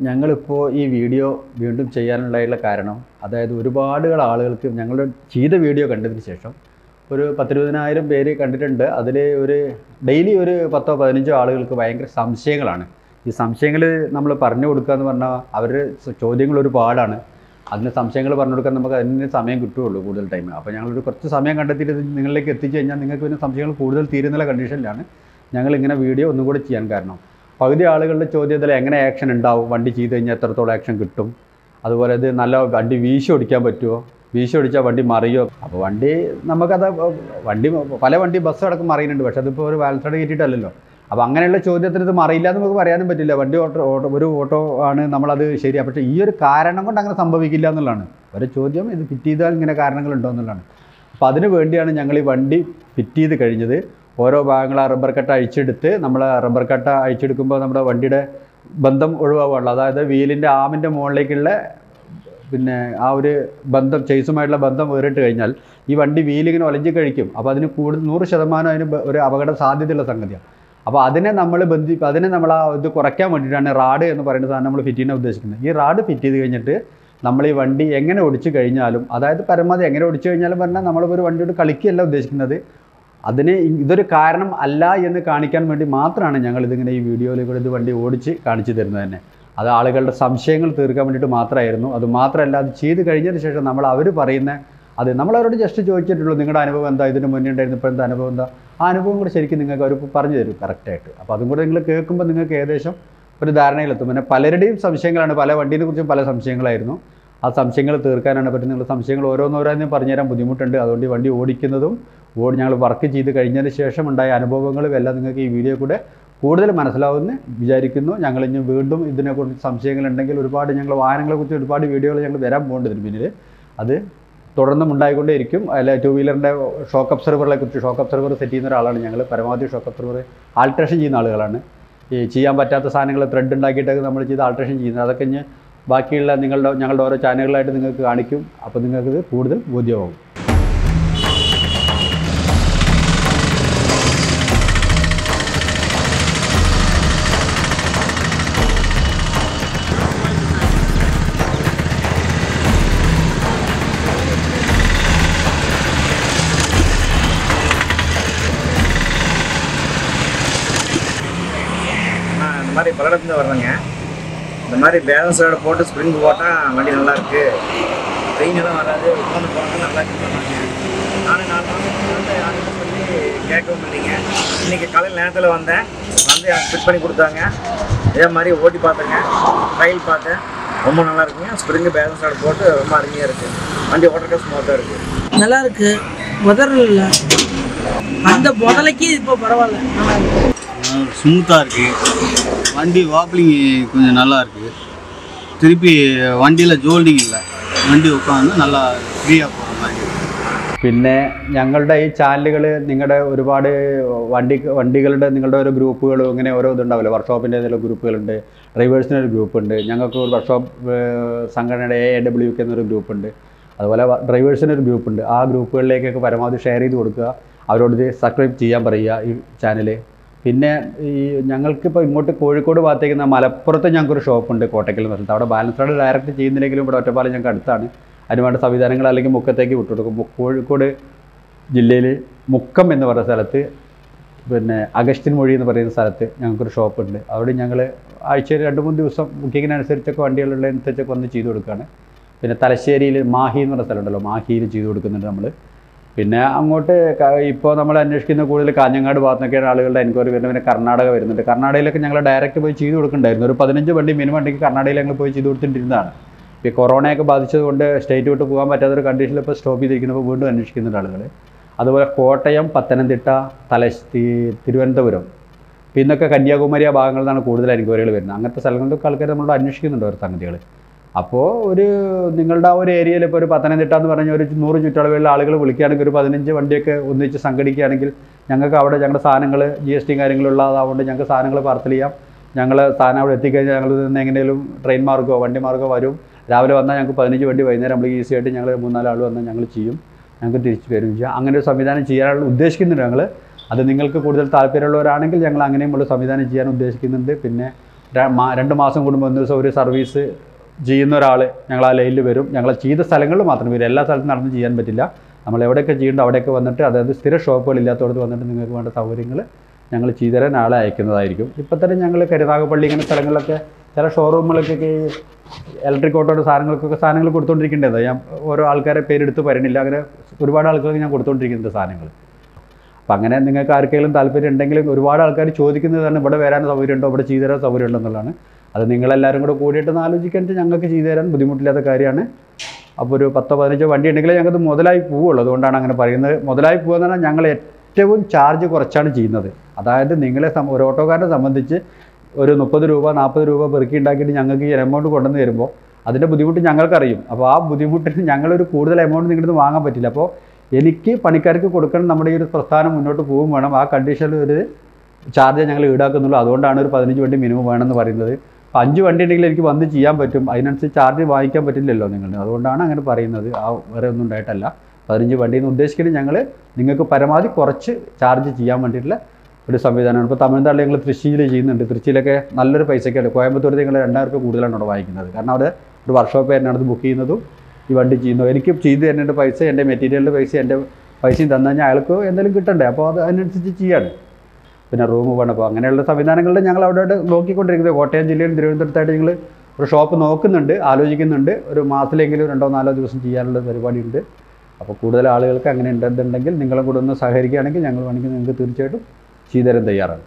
ഞങ്ങളിപ്പോൾ ഈ വീഡിയോ വീണ്ടും ചെയ്യാനുള്ളതിലുള്ള കാരണം അതായത് ഒരുപാട് ആളുകൾക്ക് ഞങ്ങൾ ചെയ്ത വീഡിയോ കണ്ടതിന് ശേഷം ഒരു പത്തിരുപതിനായിരം പേര് കണ്ടിട്ടുണ്ട് അതിൽ ഒരു ഡെയിലി ഒരു പത്തോ പതിനഞ്ചോ ആളുകൾക്ക് ഭയങ്കര സംശയങ്ങളാണ് ഈ സംശയങ്ങൾ നമ്മൾ പറഞ്ഞു കൊടുക്കുക എന്ന് പറഞ്ഞാൽ അവരുടെ ചോദ്യങ്ങൾ ഒരുപാടാണ് അതിന് സംശയങ്ങൾ പറഞ്ഞു കൊടുക്കാൻ നമുക്ക് അതിന് സമയം കിട്ടുകയുള്ളൂ കൂടുതൽ ടൈം അപ്പോൾ ഞങ്ങളൊരു കുറച്ച് സമയം കണ്ടെത്തിയിട്ട് ഇത് നിങ്ങളിലേക്ക് എത്തിച്ചു കഴിഞ്ഞാൽ നിങ്ങൾക്ക് പിന്നെ സംശയങ്ങൾ കൂടുതൽ തീരുന്നുള്ള കണ്ടീഷനിലാണ് ഞങ്ങൾ ഇങ്ങനെ വീഡിയോ ഒന്നും കൂടി ചെയ്യാൻ കാരണം പകുതി ആളുകളുടെ ചോദ്യത്തിൽ എങ്ങനെ ആക്ഷൻ ഉണ്ടാവും വണ്ടി ചെയ്ത് കഴിഞ്ഞാൽ എത്രത്തോളം ആക്ഷൻ കിട്ടും അതുപോലെ ഇത് നല്ല വണ്ടി വീശി ഓടിക്കാൻ പറ്റുമോ വീശി ഓടിച്ചാൽ വണ്ടി മറിയോ അപ്പോൾ വണ്ടി നമുക്കത് വണ്ടി പല വണ്ടി ബസ് അടക്കം മറിയുന്നുണ്ട് പക്ഷേ അതിപ്പോൾ ഒരു ബാലൻസഡ് കയറ്റിയിട്ടല്ലല്ലോ അപ്പോൾ അങ്ങനെയുള്ള ചോദ്യത്തിന് ഇത് മറിയില്ല എന്ന് നമുക്ക് പറയാനും പറ്റില്ല വണ്ടി ഓട്ടോ ഓട്ടോ ഒരു ഓട്ടോ ആണ് നമ്മളത് ശരിയാ പക്ഷേ ഈ ഒരു കാരണം കൊണ്ട് അങ്ങനെ സംഭവിക്കില്ല എന്നുള്ളതാണ് ഒരു ചോദ്യം ഇത് ഫിറ്റ് ചെയ്താൽ ഇങ്ങനെ കാരണങ്ങളുണ്ടോ എന്നുള്ളതാണ് അപ്പോൾ അതിന് വേണ്ടിയാണ് ഞങ്ങൾ ഈ വണ്ടി ഫിറ്റ് ചെയ്ത് കഴിഞ്ഞത് ഓരോ ഭാഗങ്ങൾ ആ റബ്ബർ കട്ട അഴിച്ചെടുത്ത് നമ്മൾ റബ്ബർ കട്ട അഴിച്ചെടുക്കുമ്പോൾ നമ്മുടെ വണ്ടിയുടെ ബന്ധം ഒഴിവാവുകയുള്ളൂ അതായത് വീലിൻ്റെ ആമിൻ്റെ മുകളിലേക്കുള്ള പിന്നെ ആ ഒരു ബന്ധം ചേസുമായിട്ടുള്ള ബന്ധം വേറിട്ട് കഴിഞ്ഞാൽ ഈ വണ്ടി വീലിങ്ങനെ ഒലഞ്ഞ് കഴിക്കും അപ്പോൾ അതിന് കൂടുതൽ നൂറ് ശതമാനം അതിന് ബ- ഒരു അപകട സാധ്യതയുള്ള സംഗതിയാണ് അപ്പോൾ അതിനെ നമ്മൾ ബന്ധി അതിനെ നമ്മൾ ആ ഇത് കുറയ്ക്കാൻ വേണ്ടിയിട്ടാണ് റാഡ് എന്ന് പറയുന്ന സാധനം നമ്മൾ ഫിറ്റ് ചെയ്യാൻ ഉദ്ദേശിക്കുന്നത് ഈ റാഡ് ഫിറ്റ് ചെയ്ത് കഴിഞ്ഞിട്ട് നമ്മൾ ഈ വണ്ടി എങ്ങനെ ഓടിച്ചു കഴിഞ്ഞാലും അതായത് പരമാവധി എങ്ങനെ ഓടിച്ചു കഴിഞ്ഞാലും പറഞ്ഞാൽ നമ്മളിപ്പോൾ ഒരു വണ്ടിയോട് കളിക്കുകയല്ല ഉദ്ദേശിക്കുന്നത് അതിന് ഇ- ഇതൊരു കാരണം അല്ല എന്ന് കാണിക്കാൻ വേണ്ടി മാത്രമാണ് ഞങ്ങൾ ഇതിങ്ങനെ ഈ വീഡിയോയിൽ കൂടെ ഇത് വണ്ടി ഓടിച്ച് കാണിച്ചു തരുന്നത് തന്നെ അത് ആളുകളുടെ സംശയങ്ങൾ തീർക്കാൻ വേണ്ടിയിട്ട് മാത്രമായിരുന്നു അത് മാത്രമല്ല അത് ചെയ്ത് കഴിഞ്ഞതിന് ശേഷം നമ്മൾ അവർ പറയുന്ന അത് നമ്മൾ അവരോട് ജസ്റ്റ് ചോദിച്ചിട്ടുള്ളൂ നിങ്ങളുടെ അനുഭവം എന്താ ഇതിന് മുന്നേ ഉണ്ടായിരുന്നു ഇപ്പോൾ എന്താ അനുഭവം എന്താ ആ അനുഭവം കൂടെ ശരിക്കും നിങ്ങൾക്ക് അവർ പറഞ്ഞു തരും കറക്റ്റായിട്ട് അപ്പോൾ അതും കൂടെ നിങ്ങൾ കേൾക്കുമ്പോൾ നിങ്ങൾക്ക് ഏകദേശം ഒരു ധാരണയിലെത്തും പിന്നെ പലരുടെയും സംശയങ്ങളാണ് പല വണ്ടീനെ കുറിച്ചും പല സംശയങ്ങളായിരുന്നു ആ സംശയങ്ങൾ തീർക്കാനാണ് പറ്റും നിങ്ങൾ സംശയങ്ങൾ ഓരോന്നോരോന്നും പറഞ്ഞുതരാൻ ബുദ്ധിമുട്ടുണ്ട് അതുകൊണ്ട് ഈ വണ്ടി ഓടിക്കുന്നതും ഓടി ഞങ്ങൾ വർക്ക് ചെയ്ത് കഴിഞ്ഞതിന് ശേഷം ഉണ്ടായ അനുഭവങ്ങളും എല്ലാം നിങ്ങൾക്ക് ഈ വീഡിയോ കൂടെ കൂടുതൽ മനസ്സിലാവുമെന്ന് വിചാരിക്കുന്നു ഞങ്ങൾ ഇനി വീണ്ടും ഇതിനെക്കുറിച്ച് സംശയങ്ങളുണ്ടെങ്കിൽ ഒരുപാട് ഞങ്ങൾ വാഹനങ്ങളെക്കുറിച്ച് ഒരുപാട് വീഡിയോകൾ ഞങ്ങൾ വരാൻ പോകുന്നുണ്ട് ഇതിന് പിന്നിൽ അത് തുടർന്നും ഉണ്ടായിക്കൊണ്ടേയിരിക്കും അല്ല ടു വീലറിൻ്റെ ഷോക്ക് അബ്സർവറിനെ കുറിച്ച് ഷോക്ക് അബ്സർവർ സെറ്റ് ചെയ്യുന്ന ഒരാളാണ് ഞങ്ങൾ പരമാവധി ഷോക്ക് അബ്സർവർ ആൾട്രേഷൻ ചെയ്യുന്ന ആളുകളാണ് ഈ ചെയ്യാൻ പറ്റാത്ത സാധനങ്ങൾ ത്രെഡ് ഉണ്ടാക്കിയിട്ടൊക്കെ നമ്മൾ ചെയ്ത് ആൾട്രേഷൻ ചെയ്യുന്നത് അതൊക്കെ ഇനി ബാക്കിയുള്ള നിങ്ങളുടെ ഞങ്ങളുടെ ഓരോ ചാനലുകളായിട്ട് നിങ്ങൾക്ക് കാണിക്കും അപ്പോൾ നിങ്ങൾക്കിത് കൂടുതൽ ബോധ്യമാവും நான் இந்த மாதிரி பல்லடத்துலேருந்து வர்றேங்க இந்த மாதிரி பேலன்ஸ் ரோட போட்டு ஸ்ப்ரிங் போட்டால் வண்டி நல்லா இருக்கு பெயின் எல்லாம் வராது உட்காந்து போனால் நல்லா இருக்கு சொன்னாங்க நானும் நாலு மாதம் வந்து யாருமே சொல்லி கேட்கவும் இல்லைங்க இன்னைக்கு காலையில் நேரத்தில் வந்தேன் வந்து எனக்கு ஃபிட் பண்ணி கொடுத்தாங்க இதே மாதிரி ஓட்டி பார்த்தேங்க ட்ரையல் பார்த்தேன் ரொம்ப நல்லா இருக்குங்க ஸ்ப்ரிங்கு பேலன்ஸ் ரோட போட்டு ரொம்ப அருமையாக இருக்குது வண்டி ஓட்டுறதுக்கு ஸ்மூத்தாக இருக்குது நல்லா இருக்கு முதல்ல இல்லை அந்த முதலைக்கு இப்போ பரவாயில்ல நல்லா இருக்கு ஸ்மூத்தாக இருக்குது வண்டி வாப்ளிங் கொஞ்சம் நல்லா இருக்குது திருப்பி வண்டியில் ஜோல்டிங் இல்லை வண்டி உட்காந்து நல்லா ஃப்ரீயாக போகிற மாதிரி இருக்கு. പിന്നെ ഞങ്ങളുടെ ഈ ചാനലുകൾ നിങ്ങളുടെ ഒരുപാട് വണ്ടി വണ്ടികളുടെ നിങ്ങളുടെ ഓരോ ഗ്രൂപ്പുകളും ഇങ്ങനെ ഓരോ ഇതുണ്ടാവില്ല വർക്ക്ഷോപ്പിൻ്റെ ഏതെങ്കിലും ഗ്രൂപ്പുകളുണ്ട് ഡ്രൈവേഴ്സിന് ഒരു ഗ്രൂപ്പുണ്ട് ഞങ്ങൾക്ക് ഒരു വർക്ക്ഷോപ്പ് സംഘടനയുടെ എ ഡബ്ല്യു കെ എന്നൊരു ഗ്രൂപ്പുണ്ട് അതുപോലെ ഡ്രൈവേഴ്സിന് ഒരു ഗ്രൂപ്പുണ്ട് ആ ഗ്രൂപ്പുകളിലേക്കൊക്കെ പരമാവധി ഷെയർ ചെയ്ത് കൊടുക്കുക അവരോട് ഇത് സബ്സ്ക്രൈബ് ചെയ്യാൻ പറയുക ഈ ചാനൽ പിന്നെ ഈ ഞങ്ങൾക്കിപ്പോൾ ഇങ്ങോട്ട് കോഴിക്കോട് ഭാഗത്തേക്ക് നിന്ന് മലപ്പുറത്ത് ഞങ്ങൾക്കൊരു ഷോപ്പുണ്ട് കോട്ടക്കൽ എന്ന് പറഞ്ഞിട്ട് അവിടെ ബാലൻസ് റോഡ് ഡയറക്റ്റ് ചെയ്യുന്നില്ലെങ്കിലും ഇവിടെ ഒറ്റപ്പാലം ഞങ്ങൾക്ക് അടുത്താണ് അതിനുവേണ്ട സംവിധാനങ്ങൾ അല്ലെങ്കിൽ മുക്കത്തേക്ക് വിട്ടുകൊടുക്കും മു- കോഴിക്കോട് ജില്ലയിൽ മുക്കം എന്ന് പറയുന്ന സ്ഥലത്ത് പിന്നെ അഗസ്റ്റിൻ മൊഴി എന്ന് പറയുന്ന സ്ഥലത്ത് ഞങ്ങൾക്കൊരു ഷോപ്പുണ്ട് അവിടെ ഞങ്ങൾ ആഴ്ചയിൽ രണ്ട് മൂന്ന് ദിവസം ബുക്കിങ്ങിനനുസരിച്ചൊക്കെ വണ്ടികളുള്ളതനുസരിച്ചൊക്കെ വന്ന് ചെയ്ത് കൊടുക്കുകയാണ് പിന്നെ തലശ്ശേരിയിൽ മാഹി എന്ന് പറഞ്ഞ സ്ഥലമുണ്ടല്ലോ മാഹിയിൽ ചെയ്ത് കൊടുക്കുന്നുണ്ട് നമ്മൾ പിന്നെ അങ്ങോട്ട് ഇപ്പോൾ നമ്മൾ അന്വേഷിക്കുന്ന കൂടുതൽ കാഞ്ഞങ്ങാട് ഭാഗത്തൊക്കെയാണ് ആളുകളുടെ എൻക്വയറി വരുന്നത് പിന്നെ കർണാടക വരുന്നുണ്ട് കർണാടകയിലൊക്കെ ഞങ്ങൾ ഡയറക്റ്റ് പോയി ചെയ്ത് കൊടുക്കുന്നുണ്ടായിരുന്നു ഒരു പതിനഞ്ച് വണ്ടി മിനിമം വണ്ടിക്ക് കർണാടകയിൽ ഞങ്ങൾ പോയി ചെയ്ത് കൊടുത്തിട്ടിരുന്നതാണ് ഇപ്പോൾ കൊറോണയൊക്കെ ബാധിച്ചതുകൊണ്ട് സ്റ്റേറ്റ് വിട്ട് പോകാൻ പറ്റാത്തൊരു കണ്ടീഷനിൽ ഇപ്പോൾ സ്റ്റോപ്പ് ചെയ്തിരിക്കുന്നപ്പോൾ വീണ്ടും അന്വേഷിക്കുന്നുണ്ട് ആളുകൾ അതുപോലെ കോട്ടയം പത്തനംതിട്ട തല തിരുവനന്തപുരം പിന്നൊക്കെ കന്യാകുമാരി ആ ഭാഗങ്ങളിൽ നിന്നാണ് കൂടുതൽ എൻക്വയറികൾ വരുന്നത് അങ്ങനത്തെ സ്ഥലങ്ങളിലൊക്കെ ആൾക്കാർ നമ്മളോട് അന്വേഷിക്കുന്നുണ്ട് ഓരോ സംഗതികൾ അപ്പോൾ ഒരു നിങ്ങളുടെ ആ ഒരു ഏരിയയിൽ ഇപ്പോൾ ഒരു പത്തനംതിട്ട എന്ന് പറഞ്ഞ ഒരു നൂറ് ചുറ്റളവിലുള്ള ആളുകൾ വിളിക്കുകയാണെങ്കിൽ ഒരു പതിനഞ്ച് വണ്ടിയൊക്കെ ഒന്നിച്ച് സംഘടിക്കുകയാണെങ്കിൽ ഞങ്ങൾക്ക് അവിടെ ഞങ്ങളുടെ സാധനങ്ങൾ ജി എസ് ടി കാര്യങ്ങളുള്ളതാവുകൊണ്ട് ഞങ്ങൾക്ക് സാധനങ്ങൾ പാർസൽ ചെയ്യാം ഞങ്ങൾ സാധനം അവിടെ എത്തിക്കഴിഞ്ഞാൽ ഞങ്ങൾ നിന്ന് എങ്ങനെയും ട്രെയിൻ മാർഗമോ വണ്ടി മാർഗമോ വരും രാവിലെ വന്നാൽ ഞങ്ങൾക്ക് പതിനഞ്ച് വണ്ടി വൈകുന്നേരം നമ്മൾ ഈസി ആയിട്ട് ഞങ്ങൾ മൂന്നാല് ആൾ വന്നാൽ ഞങ്ങൾ ചെയ്യും ഞങ്ങൾക്ക് തിരിച്ച് വരും ചെയ്യാം അങ്ങനെ ഒരു സംവിധാനം ചെയ്യാനുള്ള ഉദ്ദേശിക്കുന്നുണ്ട് ഞങ്ങൾ അത് നിങ്ങൾക്ക് കൂടുതൽ താല്പര്യമുള്ളവരാണെങ്കിൽ ഞങ്ങൾ അങ്ങനെയുമുള്ള സംവിധാനം ചെയ്യാൻ ഉദ്ദേശിക്കുന്നുണ്ട് പിന്നെ ര- മാ- രണ്ട് മാസം കൂടുമ്പോൾ ഒരു ദിവസം ഒരു സർവീസ് ചെയ്യുന്ന ഒരാൾ ഞങ്ങൾ ആ ലൈനിൽ വരും ഞങ്ങൾ ചെയ്ത സ്ഥലങ്ങളിൽ മാത്രം വരും എല്ലാ സ്ഥലത്തും നടന്ന് ചെയ്യാൻ പറ്റില്ല നമ്മൾ എവിടെയൊക്കെ ചെയ്യുന്നുണ്ടോ അവിടെയൊക്കെ വന്നിട്ട് അതായത് സ്ഥിര ഷോപ്പുകൾ ഇല്ലാത്തടത്ത് വന്നിട്ട് നിങ്ങൾക്ക് വേണ്ട സൗകര്യങ്ങൾ ഞങ്ങൾ ചെയ്തു തരാൻ ആളെ അയക്കുന്നതായിരിക്കും ഇപ്പം തന്നെ ഞങ്ങൾ കരുനാഗപ്പള്ളി ഇങ്ങനെ സ്ഥലങ്ങളിലൊക്കെ ചില ഷോറൂമുകൾക്കൊക്കെ ഈ ഇലക്ട്രിക് ഓട്ടോയുടെ സാധനങ്ങൾക്കൊക്കെ സാധനങ്ങൾ കൊടുത്തുകൊണ്ടിരിക്കേണ്ടത് ഞാൻ ഓരോ ആൾക്കാരെ പേരെടുത്ത് പറയണില്ല അങ്ങനെ ഒരുപാട് ആൾക്കാർക്ക് ഞാൻ കൊടുത്തുകൊണ്ടിരിക്കുന്നുണ്ട് സാധനങ്ങൾ അപ്പം അങ്ങനെ നിങ്ങൾക്ക് ആർക്കെങ്കിലും താല്പര്യം ഉണ്ടെങ്കിലും ഒരുപാട് ആൾക്കാർ ചോദിക്കുന്നതാണ് ഇവിടെ വരാൻ സൗകര്യമുണ്ടോ ഇവിടെ ചെയ്തു തരാൻ സൗകര്യമുണ്ടോ എന്നുള്ളതാണ് അത് നിങ്ങളെല്ലാവരും കൂടെ കൂടിയിട്ട് ഒന്ന് ആലോചിക്കാനിട്ട് ഞങ്ങൾക്ക് ചെയ്തു തരാൻ ബുദ്ധിമുട്ടില്ലാത്ത കാര്യമാണ് അപ്പോൾ ഒരു പത്തോ പതിനഞ്ചോ വണ്ടി ഉണ്ടെങ്കിലേ ഞങ്ങൾക്ക് മുതലായി പോവുള്ളൂ അതുകൊണ്ടാണ് അങ്ങനെ പറയുന്നത് മുതലായി പോകുക എന്ന് പറഞ്ഞാൽ ഞങ്ങൾ ഏറ്റവും ചാർജ് കുറച്ചാണ് ചെയ്യുന്നത് അതായത് നിങ്ങളെ സം- ഒരു ഓട്ടോക്കാരനെ സംബന്ധിച്ച് ഒരു മുപ്പത് രൂപ നാൽപ്പത് രൂപ പെറുക്കി ഉണ്ടാക്കിയിട്ട് ഞങ്ങൾക്ക് ഈ എമൗണ്ട് കൊണ്ടുവന്ന് തരുമ്പോൾ അതിൻ്റെ ബുദ്ധിമുട്ട് ഞങ്ങൾക്കറിയും അപ്പോൾ ആ ബുദ്ധിമുട്ടിന് ഞങ്ങളൊരു കൂടുതൽ എമൗണ്ട് നിങ്ങളുടെ നിന്ന് വാങ്ങാൻ പറ്റില്ല അപ്പോൾ എനിക്ക് പണിക്കാർക്ക് കൊടുക്കണം നമ്മുടെ ഈ ഒരു പ്രസ്ഥാനം മുന്നോട്ട് പോകും വേണം ആ കണ്ടീഷനിൽ ഒരു ചാർജ് ഞങ്ങൾ ഈടാക്കുന്നുള്ളൂ അതുകൊണ്ടാണ് ഒരു പതിനഞ്ച് വണ്ടി മിനിമം വേണമെന്ന് പറയുന്നത് അപ്പോൾ അഞ്ച് വണ്ടി ഉണ്ടെങ്കിൽ എനിക്ക് വന്ന് ചെയ്യാൻ പറ്റും അതിനനുസരിച്ച് ചാർജ് വാങ്ങിക്കാൻ പറ്റില്ലല്ലോ നിങ്ങൾ അതുകൊണ്ടാണ് അങ്ങനെ പറയുന്നത് ആ വേറെ ഒന്നും ഉണ്ടായിട്ടല്ല പതിനഞ്ച് വണ്ടി എന്ന് ഉദ്ദേശിക്കുന്നത് ഞങ്ങൾ നിങ്ങൾക്ക് പരമാവധി കുറച്ച് ചാർജ് ചെയ്യാൻ വേണ്ടിയിട്ടുള്ള ഒരു സംവിധാനമാണ് ഇപ്പോൾ തമിഴ്നാട്ടിൽ ഞങ്ങൾ തൃശ്ശിയിൽ ചെയ്യുന്നുണ്ട് തൃശ്ശിയിലൊക്കെ നല്ലൊരു പൈസയ്ക്കാണ് കോയമ്പത്തൂർ നിങ്ങൾ രണ്ടായിരം രൂപ കൂടുതലാണ് അവിടെ വാങ്ങിക്കുന്നത് കാരണം അവിടെ ഒരു വർക്ക്ഷോപ്പ് തന്നെയാണ് അത് ബുക്ക് ചെയ്യുന്നതും ഈ വണ്ടി ചെയ്യുന്നത് എനിക്ക് ചെയ്ത് തരേണ്ട പൈസ എൻ്റെ മെറ്റീരിയലിൻ്റെ പൈസ എൻ്റെ പൈസയും തന്നു കഴിഞ്ഞാൽ അയാൾക്ക് എന്തെങ്കിലും കിട്ടണ്ടേ അപ്പോൾ അത് അതിനനുസരിച്ച് ചെയ്യാണ് പിന്നെ റൂം വേണം അപ്പോൾ അങ്ങനെയുള്ള സംവിധാനങ്ങളിൽ ഞങ്ങൾ അവിടെ നോക്കിക്കൊണ്ടിരിക്കുന്നത് കോട്ടയം ജില്ലയിൽ തിരുവനന്തപുരത്തായിട്ട് ഞങ്ങൾ ഒരു ഷോപ്പ് നോക്കുന്നുണ്ട് ആലോചിക്കുന്നുണ്ട് ഒരു മാസത്തിലെങ്കിലും രണ്ടോ നാലോ ദിവസം ചെയ്യാനുള്ള പരിപാടിയുണ്ട് അപ്പോൾ കൂടുതൽ ആളുകൾക്ക് അങ്ങനെ ഉണ്ടെന്നുണ്ടെങ്കിൽ നിങ്ങളും കൂടെ ഒന്ന് സഹകരിക്കുകയാണെങ്കിൽ ഞങ്ങൾ വേണമെങ്കിൽ നിങ്ങൾക്ക് തീർച്ചയായിട്ടും ചെയ്തു തരാൻ തയ്യാറാണ്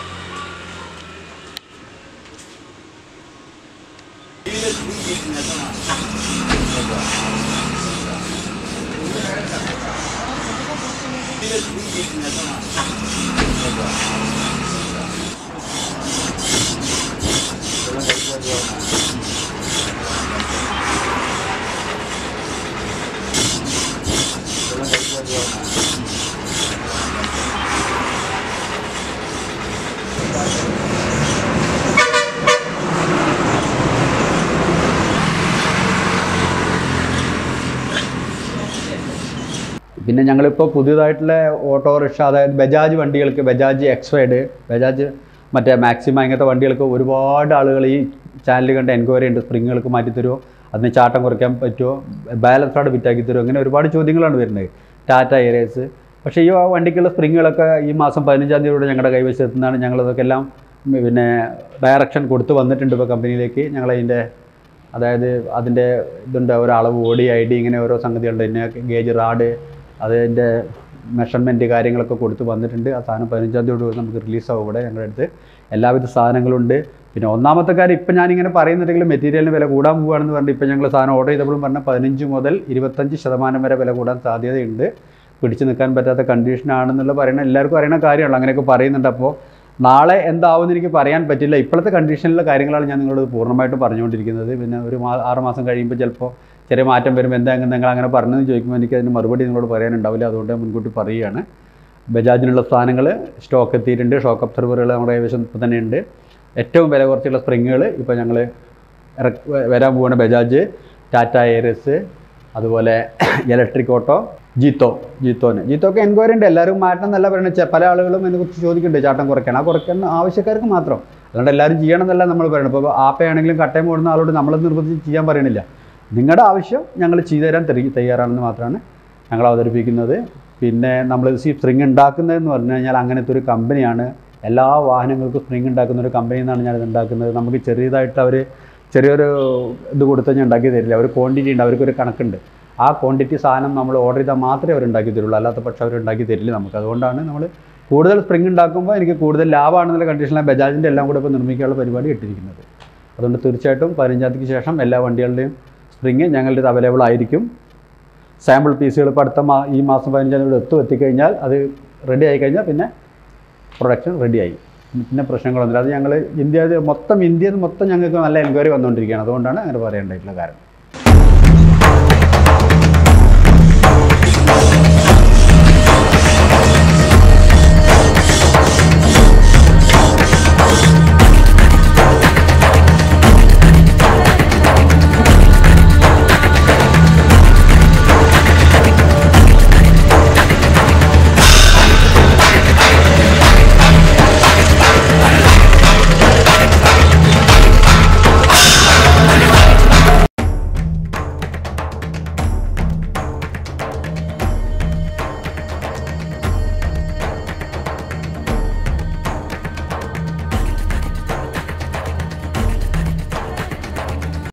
പിന്നെ ഞങ്ങളിപ്പോൾ പുതിയതായിട്ടുള്ള ഓട്ടോറിക്ഷ അതായത് ബജാജ് വണ്ടികൾക്ക് ബജാജ് എക്സ്വൈഡ് ബജാജ് മറ്റേ മാക്സിമ ഇങ്ങനത്തെ വണ്ടികൾക്ക് ഒരുപാട് ആളുകൾ ഈ ചാനൽ കണ്ട് എൻക്വയറി ഉണ്ട് സ്പ്രിങ്ങുകൾക്ക് മാറ്റി തരുമോ അതിന് ചാട്ടം കുറയ്ക്കാൻ പറ്റുമോ ബാലൻസ് ആയിട്ട് ഫിറ്റാക്കി തരുമോ അങ്ങനെ ഒരുപാട് ചോദ്യങ്ങളാണ് വരുന്നത് ടാറ്റ എയറേസ് പക്ഷേ ഈ വണ്ടിക്കുള്ള സ്പ്രിങ്ങുകളൊക്കെ ഈ മാസം പതിനഞ്ചാം തീയതിയോടെ ഞങ്ങളുടെ കൈവശത്തുനിന്നാണ് ഞങ്ങളതൊക്കെ എല്ലാം പിന്നെ ഡയറക്ഷൻ കൊടുത്ത് വന്നിട്ടുണ്ട് ഇപ്പോൾ കമ്പനിയിലേക്ക് ഞങ്ങളതിൻ്റെ അതായത് അതിൻ്റെ ഇതുണ്ട് ഓരോ അളവ് ഓടി ഐ ഡി ഇങ്ങനെ ഓരോ സംഗതികളുണ്ട് പിന്നെ ഗേജ് റാഡ് അതിൻ്റെ മെഷർമെൻറ്റ് കാര്യങ്ങളൊക്കെ കൊടുത്ത് വന്നിട്ടുണ്ട് ആ സാധനം പതിനഞ്ചാം തീയതി നമുക്ക് റിലീസാവും ഇവിടെ ഞങ്ങളുടെ അടുത്ത് എല്ലാവിധ സാധനങ്ങളുണ്ട് പിന്നെ ഒന്നാമത്തെ കാര്യം ഇപ്പം ഞാനിങ്ങനെ പറയുന്നുണ്ടെങ്കിലും മെറ്റീരിയലിന് വില കൂടാൻ പോവുകയാണെന്ന് പറഞ്ഞിട്ട് ഇപ്പം ഞങ്ങൾ സാധനം ഓർഡർ ചെയ്തപ്പോഴും പറഞ്ഞ പതിനഞ്ച് മുതൽ ഇരുപത്തഞ്ച് ശതമാനം വരെ വില കൂടാൻ സാധ്യതയുണ്ട് പിടിച്ചു നിൽക്കാൻ പറ്റാത്ത കണ്ടീഷനാണെന്നുള്ള പറയുന്ന എല്ലാവർക്കും അറിയുന്ന കാര്യമാണല്ലോ അങ്ങനെയൊക്കെ പറയുന്നുണ്ട് അപ്പോൾ നാളെ എന്താവുമെന്ന് എനിക്ക് പറയാൻ പറ്റില്ല ഇപ്പോഴത്തെ കണ്ടീഷനിലെ കാര്യങ്ങളാണ് ഞാൻ നിങ്ങളോട് പൂർണ്ണമായിട്ടും പറഞ്ഞുകൊണ്ടിരിക്കുന്നത് പിന്നെ ഒരു മാ ആറ് മാസം കഴിയുമ്പോൾ ചിലപ്പോൾ ചെറിയ മാറ്റം വരുമ്പോൾ എന്താ നിങ്ങൾ അങ്ങനെ പറഞ്ഞതെന്ന് ചോദിക്കുമ്പോൾ എനിക്ക് അതിന് മറുപടി നിങ്ങളോട് പറയാനുണ്ടാവില്ല അതുകൊണ്ട് ഞാൻ മുൻകൂട്ടി പറയുകയാണ് ബജാജിനുള്ള സാധനങ്ങൾ സ്റ്റോക്ക് എത്തിയിട്ടുണ്ട് ഷോക്ക് അബ്സർവറുകൾ നമ്മുടെ കൈവശം ഇപ്പോൾ തന്നെ ഉണ്ട് ഏറ്റവും വില കുറച്ചുള്ള സ്പ്രിങ്ങുകൾ ഇപ്പോൾ ഞങ്ങൾ ഇറക്ക് വരാൻ പോകുന്ന ബജാജ് ടാറ്റ എയർസ് അതുപോലെ ഇലക്ട്രിക് ഓട്ടോ ജീത്തോ ജീത്തോന് ജീത്തോക്ക് എൻക്വയറി ഉണ്ട് എല്ലാവരും മാറ്റണം എന്നല്ല പറയുന്നത് ചെ- പല ആളുകളും അതിനെക്കുറിച്ച് ചോദിക്കുന്നുണ്ട് ചാട്ടം കുറയ്ക്കണം ആ കുറയ്ക്കാൻ ആവശ്യക്കാർക്ക് മാത്രം അല്ലാണ്ട് എല്ലാവരും ചെയ്യണം എന്നല്ല നമ്മൾ പറയുന്നത് ഇപ്പോൾ ആപ്പയാണെങ്കിലും കട്ടയം ഓടുന്ന ആളോട് നമ്മൾ നിർബന്ധിച്ച് ചെയ്യാൻ പറയണില്ല നിങ്ങളുടെ ആവശ്യം ഞങ്ങൾ ചെയ്തു തരാൻ തെറി- തയ്യാറാണെന്ന് മാത്രമാണ് ഞങ്ങൾ അവതരിപ്പിക്കുന്നത് പിന്നെ നമ്മൾ ഈ സ്പ്രിങ് ഉണ്ടാക്കുന്നതെന്ന് പറഞ്ഞു കഴിഞ്ഞാൽ അങ്ങനത്തെ ഒരു കമ്പനിയാണ് എല്ലാ വാഹനങ്ങൾക്കും സ്പ്രിങ് ഉണ്ടാക്കുന്ന ഒരു കമ്പനി എന്നാണ് ഞാനിത് ഉണ്ടാക്കുന്നത് നമുക്ക് ചെറിയതായിട്ട് അവർ ചെറിയൊരു ഇത് കൊടുത്ത് ഞാൻ ഉണ്ടാക്കി തരില്ല ഒരു ക്വാണ്ടിറ്റി ഉണ്ട് അവർക്കൊരു കണക്കുണ്ട് ആ ക്വാണ്ടിറ്റി സാധനം നമ്മൾ ഓർഡർ ചെയ്താൽ മാത്രമേ അവർ ഉണ്ടാക്കി തരുള്ളൂ അല്ലാത്ത പക്ഷം അവർ ഉണ്ടാക്കി തരില്ല നമുക്ക് അതുകൊണ്ടാണ് നമ്മൾ കൂടുതൽ സ്പ്രിങ് ഉണ്ടാക്കുമ്പോൾ എനിക്ക് കൂടുതൽ ലാഭമാണെന്നുള്ള കണ്ടീഷനിലാണ് ബജാജിൻ്റെ എല്ലാം കൂടെ ഇപ്പോൾ നിർമ്മിക്കാനുള്ള പരിപാടി ഇട്ടിരിക്കുന്നത് അതുകൊണ്ട് തീർച്ചയായിട്ടും പതിനഞ്ചാം തീയതിക്ക് ശേഷം എല്ലാ വണ്ടികളുടെയും സ്പ്രിങ് ഞങ്ങളുടെ ഇത് അവൈലബിൾ ആയിരിക്കും സാമ്പിൾ പീസുകൾ ഇപ്പോൾ അടുത്ത മാ ഈ മാസം പതിനഞ്ചാം തീയതി എത്തും എത്തിക്കഴിഞ്ഞാൽ അത് റെഡി ആയി കഴിഞ്ഞാൽ പിന്നെ പ്രൊഡക്ഷൻ റെഡിയായി പിന്നെ പ്രശ്നങ്ങളൊന്നുമില്ല അത് ഞങ്ങൾ ഇന്ത്യ മൊത്തം ഇന്ത്യയിൽ നിന്ന് മൊത്തം ഞങ്ങൾക്ക് നല്ല എൻക്വയറി വന്നുകൊണ്ടിരിക്കുകയാണ് അതുകൊണ്ടാണ് അങ്ങനെ പറയേണ്ടതായിട്ടുള്ള കാരണം